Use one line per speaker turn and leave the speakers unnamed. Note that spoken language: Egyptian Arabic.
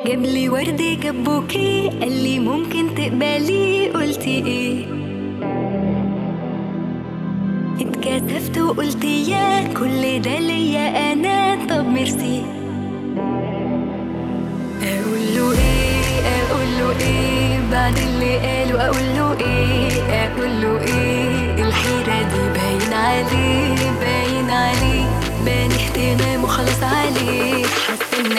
جاب لي ورد جاب بوكيه قال لي ممكن تقبلي قلتي ايه اتكسفت وقلت يا كل ده ليا انا طب ميرسي اقول له ايه اقول له ايه بعد اللي قاله اقول له ايه اقول له ايه الحيرة دي باين عليه باين عليه بان اهتمامه خلاص عليه حاسه ان